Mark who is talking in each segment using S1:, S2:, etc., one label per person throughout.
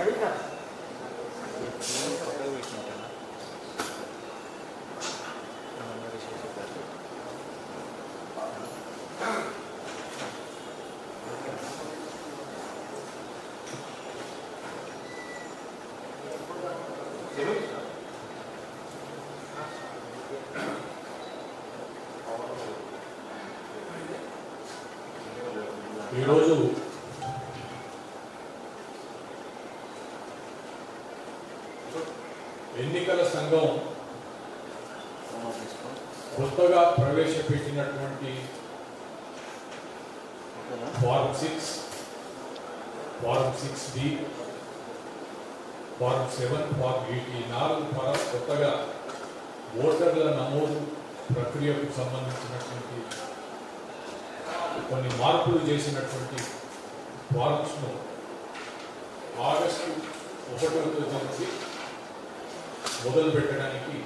S1: ఈరోజు ఎన్నికల సంఘం కొత్తగా ప్రవేశపెట్టినటువంటి form six form six D form seven form eight ఈ నాలుగు ఫారం కొత్తగా ఓటర్ల నమోదు ప్రక్రియకు సంబంధించినటువంటి కొన్ని మార్పులు చేసినటువంటి ఫారమ్స్ను ఆగస్టు ఒకటో తేదీ నుంచి మొదలు పెట్టడానికి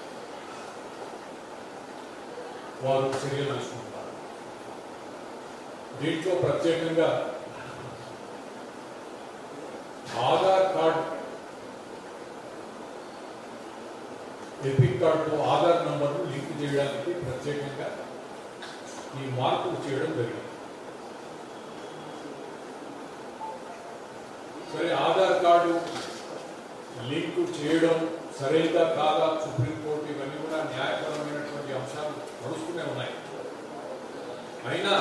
S1: వారు చర్యలు తీసుకుంటున్నారు దీంట్లో ప్రత్యేకంగా ఆధార్ కార్డ్ ఎపిక్ కార్డుతో ఆధార్ నంబర్ను లింక్ చేయడానికి ప్రత్యేకంగా ఈ మార్పులు చేయడం జరిగింది సరే ఆధార్ కార్డు లింక్ చేయడం సరైనదా కాదా సుప్రీంకోర్టు ఇవన్నీ కూడా న్యాయపరమైనటువంటి అంశాలు నడుస్తూనే ఉన్నాయి అయినా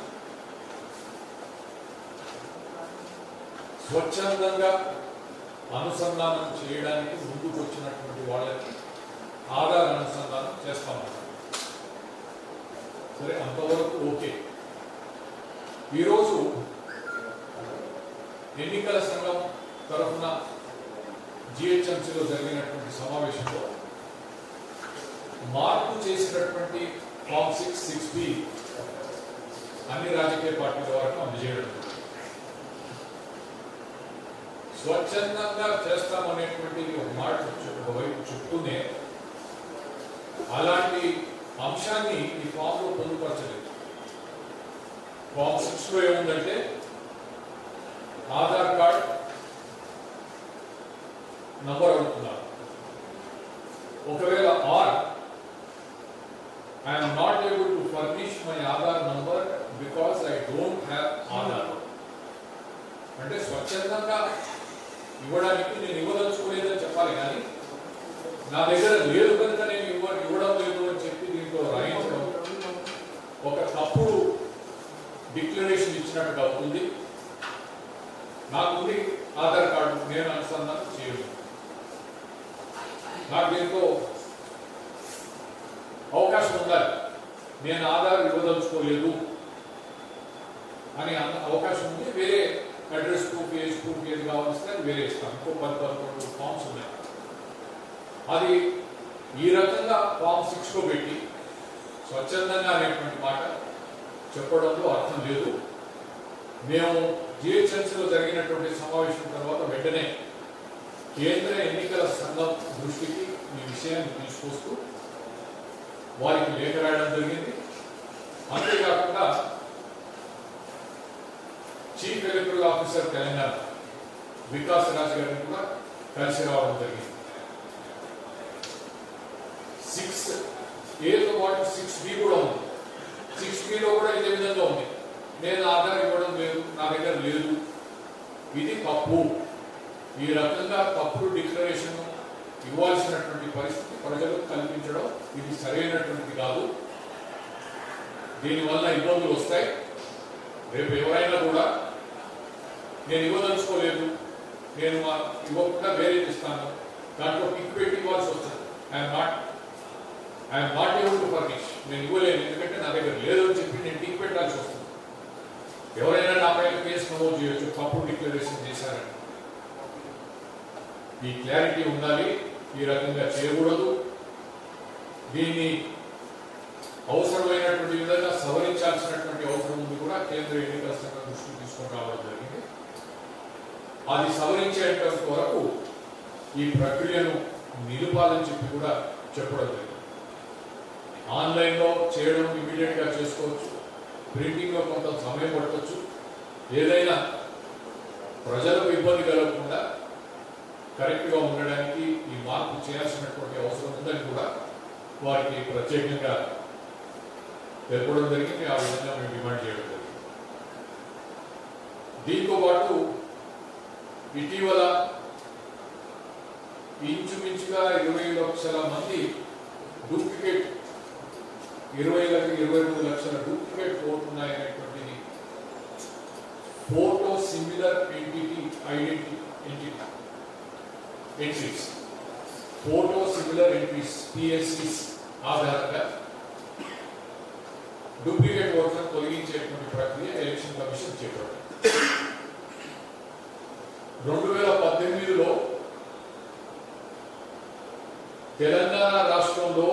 S1: స్వచ్ఛందంగా అనుసంధానం చేయడానికి ముందుకు వచ్చినటువంటి వాళ్ళకి ఆధార్ అనుసంధానం చేస్తామన్నారు సరే అంతవరకు ఓకే ఈరోజు ఎన్నికల సంఘం తరఫున జిహెచ్ఎంసీలో జరిగినటువంటి సమావేశంలో మార్పు చేసినటువంటి ఫామ్ సిక్స్ సిక్స్ బి అన్ని రాజకీయ పార్టీల వరకు అందజేయడం జరిగింది. స్వచ్ఛందంగా చేస్తామనేటువంటి ఒక మాట చెప్- ఒకవైపు చెప్తూనే అలాంటి అంశాన్ని ఈ ఫామ్ లో పొందుపరచలేదు ఫామ్ సిక్స్ లో ఏముందంటే ఆధార్ కార్డ్ నంబర్ అడుగుతున్నారు ఒకవేళ or I'm not able to furnish my Aadhaar number because I don't have Aadhaar అంటే స్వచ్ఛందంగా ఇవ్వడానికి నేను ఇవ్వదలుచుకోలేదని చెప్పాలి కానీ నా దగ్గర లేదు కనుక నేను ఇవ్వ ఇవ్వడం లేదు అని చెప్పి దీంట్లో రాయించడం ఒక తప్పుడు డిక్లరేషన్ ఇచ్చినట్టుగా ఉంది నాకుంది ఆధార్ కార్డు నేను అనుసంధానం చేయను నాకు దీంట్లో అవకాశం ఉండాలి నేను ఆధార్ ఇవ్వదలుచుకోలేదు అని అన్న అవకాశం ఉంది వేరే అడ్రస్ ప్రూఫ్ ఏజ్ ప్రూఫ్ ఏది కావాల్సి అది వేరే ఇస్తాను ఇంకో పది పదకొండు ఫామ్స్ ఉన్నాయి అది ఈ రకంగా ఫామ్ సిక్స్ లో పెట్టి స్వచ్ఛందంగా అనేటువంటి మాట చెప్పడంలో అర్థం లేదు మేము జిహెచ్ఎంసీలో జరిగినటువంటి సమావేశం తర్వాత వెంటనే కేంద్ర ఎన్నికల సంఘం దృష్టికి ఈ విషయాన్ని తీసుకొస్తూ వారికి లేఖ రాయడం జరిగింది అంతేకాకుండా chief electoral officer Telangana Vikas Raj గారిని కూడా కలిసి రావడం జరిగింది సిక్స్ ఏతో పాటు సిక్స్ బి కూడా ఉంది సిక్స్ బిలో కూడా ఇదే విధంగా ఉంది నేను ఆధార్ ఇవ్వడం లేదు నా దగ్గర లేదు ఇది తప్పు ఈ రకంగా తప్పుడు డిక్లరేషన్ ఇవ్వాల్సినటువంటి పరిస్థితి ప్రజలకు కల్పించడం ఇది సరైనటువంటిది కాదు దీనివల్ల ఇబ్బందులు వస్తాయి రేపు ఎవరైనా కూడా నేను ఇవ్వదలుచుకోలేదు నేను మా ఇవ్వకుండా వేరే ఇస్తాను దాంట్లో పిక్ పెట్టి ఇవ్వాల్సి వస్తుంది I'm not I'm not able to furnish నేను ఇవ్వలేను ఎందుకంటే నా దగ్గర లేదు అని చెప్పి నేను టిక్ పెట్టాల్సి వస్తుంది ఎవరైనా నా పైన కేసు నమోదు చేయొచ్చు తప్పుడు డిక్లరేషన్ చేశారని ఈ క్లారిటీ ఉండాలి ఈ రకంగా చేయకూడదు దీన్ని అవసరమైనటువంటి విధంగా సవరించాల్సినటువంటి అవసరం ఉంది కూడా కేంద్ర ఎన్నికల సంఘం దృష్టికి తీసుకొని రావడం జరిగింది అది సవరించేంత వరకు ఈ ప్రక్రియను నిలుపాలని చెప్పి కూడా చెప్పడం జరిగింది ఆన్లైన్లో చేయడం ఇమీడియట్ గా చేసుకోవచ్చు ప్రింటింగ్ లో కొంత సమయం పట్టవచ్చు ఏదైనా ప్రజలకు ఇబ్బంది కలగకుండా కరెక్ట్గా ఉండడానికి ఈ మార్పు చేయాల్సినటువంటి అవసరం ఉందని కూడా వారికి ప్రత్యేకంగా తెలపడం జరిగింది ఆ విధంగా మేము డిమాండ్ చేయడం జరిగింది దీంతో పాటు ఇటీవల ఇంచుమించుగా ఇరవై లక్షల మంది డూప్లికేట్ ఇరవై లక్ష ఇరవై మూడు లక్షల డూప్లికేట్ ఓట్లు ఉన్నాయనేటువంటిది photo similar entity identity entity entries photo similar entries పిఎస్సిస్ ఆధారంగా డూప్లికేట్ ఓట్లను తొలగించేటువంటి ప్రక్రియ ఎలక్షన్ కమిషన్ చేపట్టింది రెండు వేల పద్దెనిమిదిలో తెలంగాణ రాష్ట్రంలో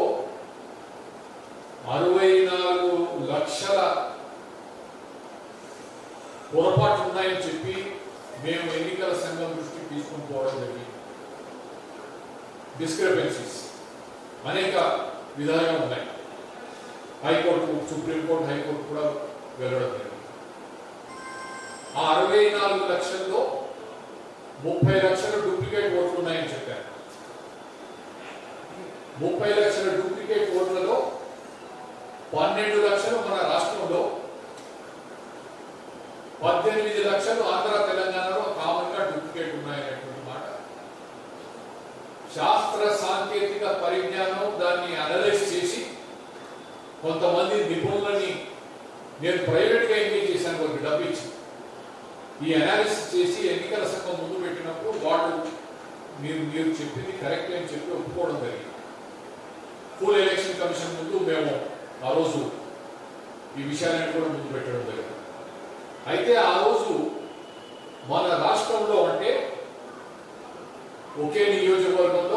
S1: అరవై నాలుగు లక్షల పొరపాట్లు ఉన్నాయని చెప్పి మేము ఎన్నికల సంఘం దృష్టికి తీసుకుని పోవడం జరిగింది డిస్క్రిపెన్సీస్ అనేక విధాలుగా ఉన్నాయి హైకోర్టు సుప్రీంకోర్టు హైకోర్టు కూడా వెళ్ళడం జరిగింది ఆ అరవై నాలుగు లక్షల్లో ముప్పై లక్షల డూప్లికేట్ ఓట్లు ఉన్నాయని చెప్పారు ముప్పై లక్షల డూప్లికేట్ ఓట్లలో పన్నెండు లక్షలు మన రాష్ట్రంలో పద్దెనిమిది లక్షలు ఆంధ్ర తెలంగాణలో కామన్ గా డూప్లికేట్ ఉన్నాయనేటువంటి మాట శాస్త్ర సాంకేతిక పరిజ్ఞానం దాన్ని అనలైజ్ చేసి కొంతమంది నిపుణులని నేను ప్రైవేట్ గా ఎంగేజ్ చేశాను వాళ్ళకి డబ్బు ఇచ్చి ఈ అనాలిసిస్ చేసి ఎన్నికల సంఘం ముందు పెట్టినప్పుడు వాళ్ళు మీరు మీరు చెప్పింది కరెక్ట్ అని చెప్పి ఒప్పుకోవడం జరిగింది ఫుల్ ఎలక్షన్ కమిషన్ ముందు మేము ఆ రోజు ఈ విషయాన్ని కూడా ముందు పెట్టడం జరిగింది అయితే ఆ రోజు మన రాష్ట్రంలో అంటే ఒకే నియోజకవర్గంలో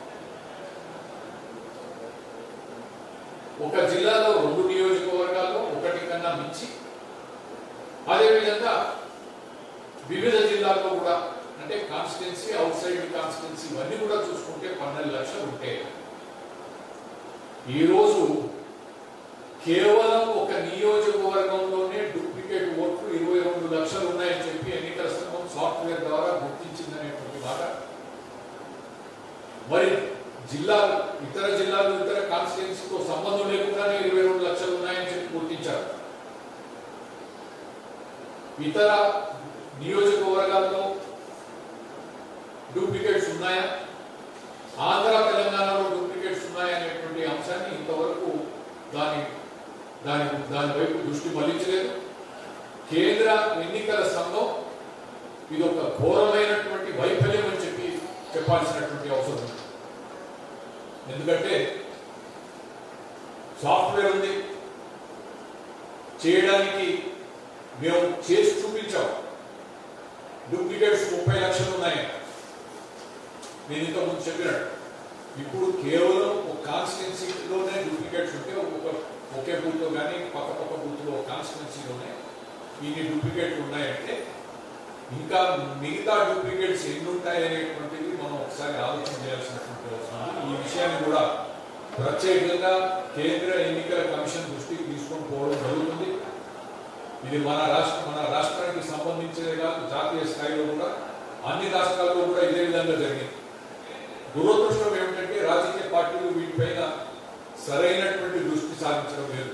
S1: ఒక జిల్లాలో రెండు నియోజకవర్గాల్లో ఒకటి కన్నా మించి అదేవిధంగా వివిధ జిల్లాల్లో కూడా అంటే కాన్స్టిట్యున్సీ అవుట్ సైడ్ కాన్స్టిట్యున్సీ ఇవన్నీ కూడా చూసుకుంటే పన్నెండు లక్షలు ఉంటే ఈరోజు కేవలం ఒక నియోజకవర్గంలోనే డూప్లికేట్ ఓట్లు ఇరవై రెండు లక్షలు ఉన్నాయని చెప్పి ఎన్నికల సంఘం సాఫ్ట్వేర్ ద్వారా గుర్తించిందనేటువంటి మాట మరి జిల్లాలు ఇతర జిల్లాలు ఇతర కాన్స్టిట్యున్సీతో సంబంధం లేకుండానే ఇరవై రెండు లక్షలు ఉన్నాయని చెప్పి గుర్తించారు ఇతర నియోజకవర్గాల్లో డూప్లికేట్స్ ఉన్నాయా ఆంధ్ర తెలంగాణలో డూప్లికేట్స్ ఉన్నాయనేటువంటి అంశాన్ని ఇంతవరకు దాని దాని దాని వైపు దృష్టి మళ్లించలేదు కేంద్ర ఎన్నికల సంఘం ఇది ఒక ఘోరమైనటువంటి వైఫల్యం అని చెప్పి చెప్పాల్సినటువంటి అవసరం ఉంది ఎందుకంటే సాఫ్ట్వేర్ ఉంది చేయడానికి మేము చేసి చూపించాం డూప్లికేట్స్ ముప్పై లక్షలు ఉన్నాయి నేను ఇంతకుముందు చెప్పినట్టు ఇప్పుడు కేవలం ఒక కాన్స్టిట్యున్సీలోనే డూప్లికేట్స్ ఉంటే ఒక ఒకే బూత్లో కానీ పక్క పక్క బూత్లో కాన్స్టిట్యున్సీలోనే ఇన్ని డూప్లికేట్లు ఉన్నాయంటే ఇంకా మిగతా డూప్లికేట్స్ ఎన్ని ఉంటాయి అనేటువంటిది మనం ఒకసారి ఆలోచన చేయాల్సినటువంటి అవసరం ఉంది ఈ విషయాన్ని కూడా ప్రత్యేకంగా కేంద్ర ఎన్నికల కమిషన్ దృష్టికి తీసుకొని పోవడం జరుగుతుంది ఇది మన రాష్ట్ర మన రాష్ట్రానికి సంబంధించేదే కాదు జాతీయ స్థాయిలో కూడా అన్ని రాష్ట్రాల్లో కూడా ఇదే విధంగా జరిగింది దురదృష్టం ఏమిటంటే రాజకీయ పార్టీలు వీటిపైన సరైనటువంటి దృష్టి సాధించడం లేదు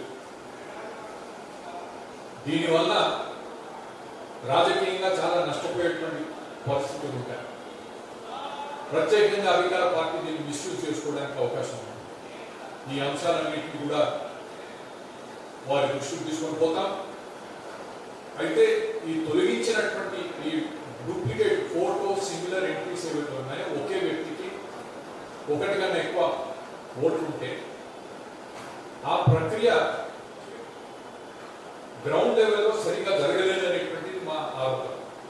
S1: దీనివల్ల రాజకీయంగా చాలా నష్టపోయేటువంటి పరిస్థితులు ఉంటాయి ప్రత్యేకంగా అధికార పార్టీ దీన్ని మిస్యూజ్ చేసుకోవడానికి అవకాశం ఉంది ఈ అంశాలన్నింటినీ కూడా వారి దృష్టికి తీసుకొని పోతాం అయితే ఈ తొలగించినటువంటి ఈ డూప్లికేట్ ఫోటో సిమిలర్ ఎంట్రీస్ ఏవైతే ఉన్నాయో ఒకే వ్యక్తికి ఒకటి కన్నా ఎక్కువ ఓట్లు ఉంటే ఆ ప్రక్రియ గ్రౌండ్ లెవెల్లో సరిగా జరగలేదు అనేటువంటిది మా ఆరోపణ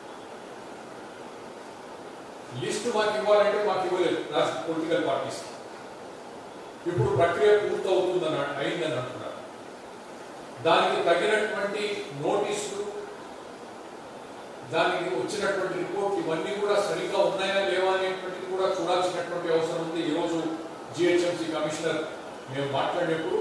S1: లిస్ట్ మాకు ఇవ్వాలంటే మాకు ఇవ్వలేదు రాష్ట్ర పొలిటికల్ పార్టీస్ ఇప్పుడు ప్రక్రియ పూర్తవుతుందని అయిందని అంటున్నారు దానికి తగినటువంటి నోటీసులు దానికి వచ్చినటువంటి రిపోర్ట్ ఇవన్నీ కూడా సరిగ్గా ఉన్నాయా లేవా అనేటువంటిది కూడా చూడాల్సినటువంటి అవసరం ఉంది ఈరోజు జిహెచ్ఎంసీ కమిషనర్ మేము మాట్లాడేప్పుడు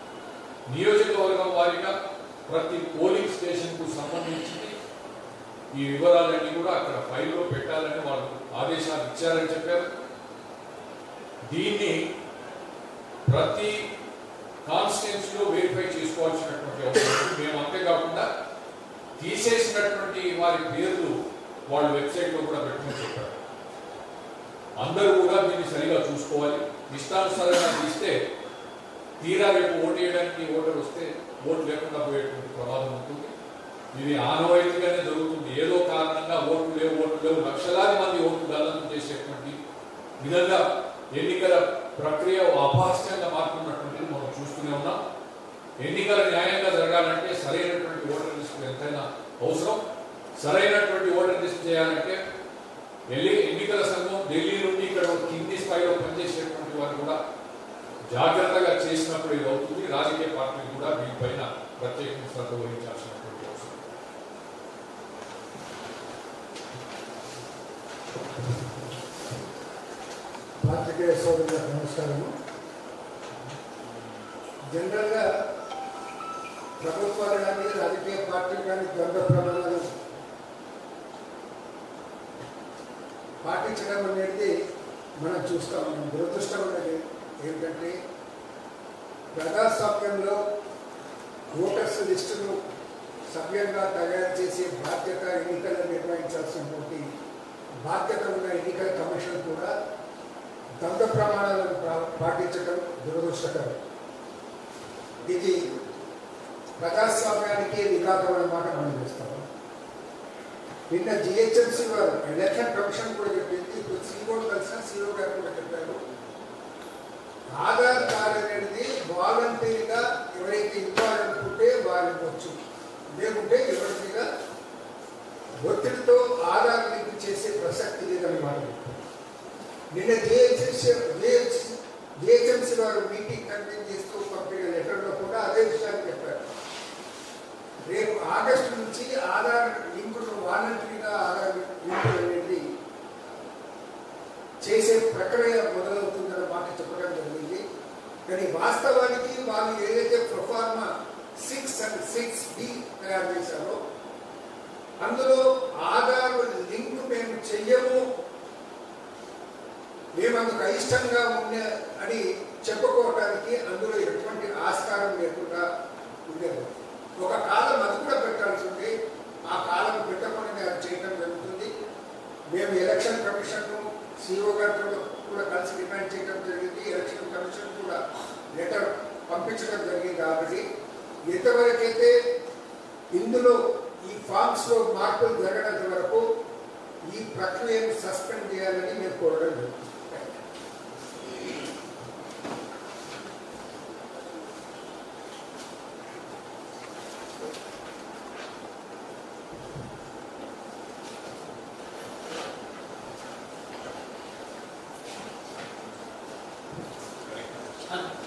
S1: నియోజకవర్గం వారీగా ప్రతి పోలింగ్ స్టేషన్ కు సంబంధించి ఈ వివరాలన్నీ కూడా అక్కడ ఫైల్లో పెట్టాలని వాళ్ళు ఆదేశాలు ఇచ్చారని చెప్పారు దీన్ని ప్రతి కాన్స్టిట్యున్సీలో వెరిఫై చేసుకోవాల్సినటువంటి అవసరం ఉంది. మేము అంతేకాకుండా తీసేసినటువంటి వారి పేర్లు వాళ్ళు వెబ్సైట్లో కూడా పెట్టమని చెప్పారు అందరూ కూడా దీన్ని సరిగా చూసుకోవాలి ఇష్టానుసారంగా తీస్తే తీరా రేపు ఓటు వేయడానికి ఓటర్ వస్తే ఓటు లేకుండా పోయేటువంటి ప్రమాదం ఉంటుంది ఇది ఆనవాయితీగానే జరుగుతుంది ఏదో కారణంగా ఓట్లు లేవు ఓట్లు లేవు లక్షలాది మంది ఓట్లు గల్లంతం చేసేటువంటి విధంగా ఎన్నికల ప్రక్రియ అపహాస్యంగా మారుతున్నటువంటిది మనం చూస్తూనే ఉన్నాం ఎన్నికలు న్యాయంగా జరగాలంటే సరైనటువంటి ఓటర్ లిస్టు ఎంతైనా అవసరం సరైనటువంటి ఓటర్ లిస్ట్ చేయాలంటే ఢిల్లీ ఎన్నికల సంఘం ఢిల్లీ నుండి ఇక్కడ కింది స్థాయిలో పనిచేసేటువంటి వారు కూడా జాగ్రత్తగా చేసినప్పుడు ఇది అవుతుంది రాజకీయ పార్టీలు కూడా దీనిపైన ప్రత్యేకంగా శ్రద్ధ వహించాల్సినటువంటి అవసరం
S2: పాత్రికేయ సోదరులకు నమస్కారము జనరల్గా ప్రభుత్వాలు కానీ రాజకీయ పార్టీలు కానీ ద్వంద్వ ప్రమాణాలు పాటించడం అనేది మనం చూస్తా ఉన్నాం దురదృష్టం అనేది ఏంటంటే ప్రజాస్వామ్యంలో ఓటర్స్ లిస్టును సవ్యంగా తయారు చేసే బాధ్యత ఎన్నికలు నిర్వహించాల్సినటువంటి బాధ్యత ఉన్న ఎన్నికల కమిషన్ కూడా దంత ప్రమాణాలను ప్రా- పాటించడం దురదృష్టకరం ఇది ప్రజాస్వామ్యానికి విఘాతం అన్నమాట మనం చేస్తాం నిన్న జిహెచ్ఎంసీ వారు ఎలక్షన్ కమిషన్ కూడా చెప్పింది ఇప్పుడు సీఓ కలిసిన సీఓ గారు కూడా చెప్పారు ఆధార్ కార్డు అనేది వాలంటీర్గా ఎవరైతే ఇవ్వాలనుకుంటే వారు ఇవ్వచ్చు లేకుంటే ఎవరి మీద ఒత్తిడితో ఆధార్ లింక్ చేసే ప్రసక్తి లేదని మాట నిన్న జేహెచ్ఎంసీ జేహెచ్ఎంసీ వారు మీటింగ్ కన్వీన్ చేస్తూ పంపిన లెటర్లో కూడా అదే విషయాన్ని చెప్పారు రేపు ఆగస్టు నుంచి ఆధార్ లింకును వాలంటరీగా ఆధార్ లింక్ అనేది చేసే ప్రక్రియ మొదలవుతుందన్న మాట చెప్పడం జరిగింది కానీ వాస్తవానికి వాళ్ళు ఏదైతే proforma six and six B తయారు చేశారో అందులో ఆధార్ లింక్ మేము చెయ్యము మేము అందుకు అయిష్టంగా ఉండే అని చెప్పుకోవటానికి అందులో ఎటువంటి ఆస్కారం లేకుండా ఉండేది ఒక కాలం అది కూడా పెట్టాల్సి ఉంది ఆ కాలం పెట్టకుండా అది చేయడం జరుగుతుంది మేము ఎలక్షన్ కమిషన్ను సిఓ గారితో కూడా కలిసి డిమాండ్ చేయడం జరిగింది ఎలక్షన్ కమిషన్ కూడా లెటర్ పంపించడం జరిగింది కాబట్టి ఎంతవరకైతే ఇందులో ఈ ఫామ్స్ లో మార్పులు జరగనంత వరకు ఈ ప్రక్రియను సస్పెండ్ చేయాలని మేము కోరడం జరుగుతుంది
S3: అన్న